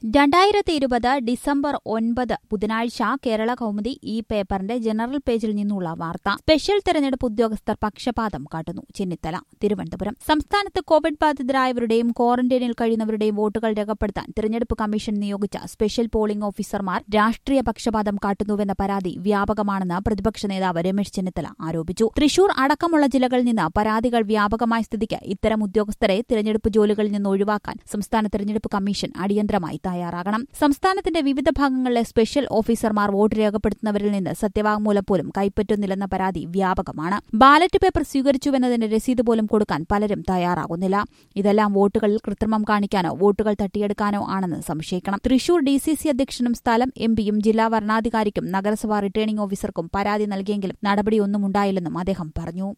രണ്ടായിരത്തി ഇരുപത് ഡിസംബർ ഒൻപത് ബുധനാഴ്ച കേരള കൗമുദി ഈ പേപ്പറിന്റെ ജനറൽ പേജിൽ നിന്നുള്ള വാർത്ത സ്പെഷ്യൽ തെരഞ്ഞെടുപ്പ് ഉദ്യോഗസ്ഥർ പക്ഷപാതം കാട്ടുന്നു ചെന്നിത്തല തിരുവനന്തപുരം സംസ്ഥാനത്ത് കോവിഡ് ബാധിതരായവരുടെയും ക്വാറന്റൈനിൽ കഴിയുന്നവരുടെയും വോട്ടുകൾ രേഖപ്പെടുത്താൻ തിരഞ്ഞെടുപ്പ് കമ്മീഷൻ നിയോഗിച്ച സ്പെഷ്യൽ പോളിംഗ് ഓഫീസർമാർ രാഷ്ട്രീയ പക്ഷപാതം കാട്ടുന്നുവെന്ന പരാതി വ്യാപകമാണെന്ന് പ്രതിപക്ഷ നേതാവ് രമേശ് ചെന്നിത്തല ആരോപിച്ചു തൃശൂർ അടക്കമുള്ള ജില്ലകളിൽ നിന്ന് പരാതികൾ വ്യാപകമായ സ്ഥിതിക്ക് ഇത്തരം ഉദ്യോഗസ്ഥരെ തിരഞ്ഞെടുപ്പ് ജോലികളിൽ നിന്ന് ഒഴിവാക്കാൻ സംസ്ഥാന തിരഞ്ഞെടുപ്പ് കമ്മീഷൻ അടിയന്തരമായി തയ്യാറാകണം സംസ്ഥാനത്തിന്റെ വിവിധ ഭാഗങ്ങളിലെ സ്പെഷ്യൽ ഓഫീസർമാർ വോട്ട് രേഖപ്പെടുത്തുന്നവരിൽ നിന്ന് സത്യവാങ്മൂലം പോലും കൈപ്പറ്റുന്നില്ലെന്ന പരാതി വ്യാപകമാണ് ബാലറ്റ് പേപ്പർ സ്വീകരിച്ചുവെന്നതിന്റെ രസീത് പോലും കൊടുക്കാൻ പലരും തയ്യാറാകുന്നില്ല ഇതെല്ലാം വോട്ടുകളിൽ കൃത്രിമം കാണിക്കാനോ വോട്ടുകൾ തട്ടിയെടുക്കാനോ ആണെന്ന് സംശയിക്കണം തൃശൂർ ഡി സി സി അധ്യക്ഷനും സ്ഥലം എം പിയും ജില്ലാ വരണാധികാരിക്കും നഗരസഭാ റിട്ടേണിംഗ് ഓഫീസർക്കും പരാതി നൽകിയെങ്കിലും നടപടിയൊന്നും ഉണ്ടായില്ലെന്നും അദ്ദേഹം പറഞ്ഞു